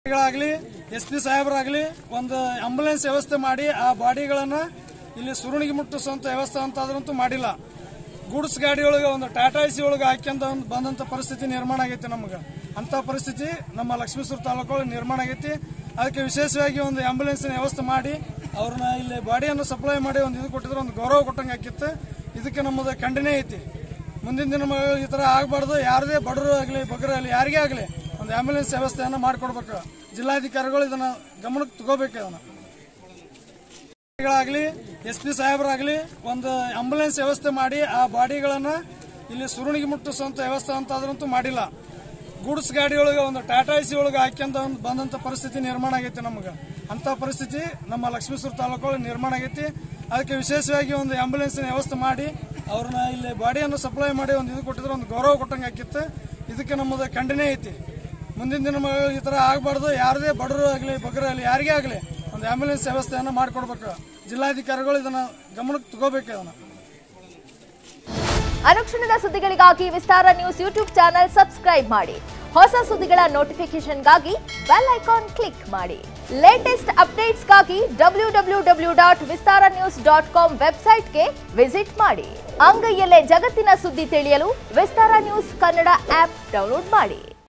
ಗಳಾಗ್ಲಿ S P ಸಾಹೇಬರಾಗ್ಲಿ ಒಂದು ambulance ವ್ಯವಸ್ಥೆ ಮಾಡಿ ಆ ಬಾಡಿಗಳನ್ನ ಇಲ್ಲಿ ಸುರುಣಿಗೆ ಮುಟ್ಟಿಸುವಂತ ವ್ಯವಸ್ಥೆ ಅಂತ ಅದ್ರಂತೂ ಮಾಡಿಲ್ಲ ಗೂಡ್ಸ್ ಗಾಡಿ ಒಳಗೆ ಒಂದು ಟಾಟಾ ಸಿ ಒಳಗೆ ಹಾಕ್ಯಂತ ಒಂದು ಬಂದಂತ ಪರಿಸ್ಥಿತಿ ನಿರ್ಮಾಣ ಆಗೈತಿ ನಮಗೆ ಅಂತ ಪರಿಸ್ಥಿತಿ ನಮ್ಮ ಲಕ್ಷ್ಮೀಶ್ವರ ತಾಲೂಕೊಳಗೆ ನಿರ್ಮಾಣ ಆಗೈತಿ ಅದಕ್ಕೆ ವಿಶೇಷವಾಗಿ ಒಂದು ಆಂಬುಲೆನ್ಸ್ ವ್ಯವಸ್ಥೆ ಮಾಡಿ ಅವ್ರನ್ನ ಇಲ್ಲಿ ಬಾಡಿಯನ್ನು ಸಪ್ಲೈ ಮಾಡಿ ಒಂದು ಇದು ಕೊಟ್ಟಿದ್ರೆ ಒಂದು ಗೌರವ ಕೊಟ್ಟಂಗೆ ಆಕಿತ್ತು ಇದಕ್ಕೆ ನಮ್ಮದು ಖಂಡನೆ ಐತಿ ಮುಂದಿನ ದಿನಗಳಲ್ಲಿ ಈ ತರ ಆಗಬಾರ್ದು ಯಾರದೇ ಬಡವರು ಆಗಲಿ ಬಗ್ಗರು ಆಗಲಿ ಯಾರಿಗೇ ಆಗಲಿ ಒಂದು ಆಂಬ್ಯುಲೆನ್ಸ್ ವ್ಯವಸ್ಥೆಯನ್ನು ಮಾಡಿಕೊಡ್ಬೇಕು ಜಿಲ್ಲಾಧಿಕಾರಿಗಳು ಇದನ್ನ ಗಮನಕ್ಕೆ ತಗೋಬೇಕು ಅದನ್ನ ಗಳಾಗ್ಲಿ ಎಸ್ ಪಿ ಸಾಹೇಬರಾಗ್ಲಿ ಒಂದು ಆಂಬುಲೆನ್ಸ್ ವ್ಯವಸ್ಥೆ ಮಾಡಿ ಆ ಬಾಡಿಗಳನ್ನ ಇಲ್ಲಿ ಸುರುಣಿಗೆ ಮುಟ್ಟಿಸುವಂತ ವ್ಯವಸ್ಥೆ ಅಂತ ಅದ್ರಂತೂ ಮಾಡಿಲ್ಲ ಗೂಡ್ಸ್ ಗಾಡಿ ಒಳಗೆ ಒಂದು ಟಾಟಾ ಸಿ ಒಳಗೆ ಹಾಕ್ಯಂತ ಒಂದು ಬಂದಂತ ಪರಿಸ್ಥಿತಿ ನಿರ್ಮಾಣ ಆಗೈತಿ ನಮಗೆ ಅಂತ ಪರಿಸ್ಥಿತಿ ನಮ್ಮ ಲಕ್ಷ್ಮೀಶ್ವರ ತಾಲೂಕೊಳಗೆ ನಿರ್ಮಾಣ ಆಗೈತಿ ಅದಕ್ಕೆ ವಿಶೇಷವಾಗಿ ಒಂದು ಆಂಬುಲೆನ್ಸ್ ವ್ಯವಸ್ಥೆ ಮಾಡಿ ಅವ್ರನ್ನ ಇಲ್ಲಿ ಬಾಡಿಯನ್ನು ಸಪ್ಲೈ ಮಾಡಿ ಒಂದು ಇದು ಕೊಟ್ಟಿದ್ರೆ ಒಂದು ಗೌರವ ಕೊಟ್ಟಂಗೆ ಆಕಿತ್ತು ಇದಕ್ಕೆ ನಮ್ಮದು ಖಂಡನೆ ಐತಿ ಮುಂದಿನ ದಿನಗಳಲ್ಲಿ ಈ ತರ ಆಗಬಾರ್ದು ಯಾರದೇ ಬಡವರು ಆಗಲಿ ಬಗ್ಗರು ಆಗಲಿ ಯಾರಿಗೇ ಆಗಲಿ ಒಂದು ಆಂಬ್ಯುಲೆನ್ಸ್ ವ್ಯವಸ್ಥೆಯನ್ನು ಮಾಡಿಕೊಡ್ಬೇಕು ಜಿಲ್ಲಾಧಿಕಾರಿಗಳು ಇದನ್ನ ಗಮನಕ್ಕೆ ತಗೋಬೇಕು ಅದನ್ನ ಅನುಕ್ಷಣದ ಸುದ್ದಿಗಳಿಗಾಗಿ Vistara news YouTube channel subscribe ಮಾಡಿ ಹೊಸ ಸುದ್ದಿಗಳ ನೋಟಿಫಿಕೇಶನ್ಗಾಗಿ ಬೆಲ್ ಐಕಾನ್ ಕ್ಲಿಕ್ ಮಾಡಿ ಲೇಟೆಸ್ಟ್ ಅಪ್ಡೇಟ್ಸ್ಗಾಗಿ W W W dot Vistara news dot com ವೆಬ್ಸೈಟ್ಗೆ ವಿಸಿಟ್ ಮಾಡಿ ಅಂಗೈಯಲ್ಲೇ ಜಗತ್ತಿನ ಸುದ್ದಿ ತಿಳಿಯಲು Vistara news Kannada app download ಮಾಡಿ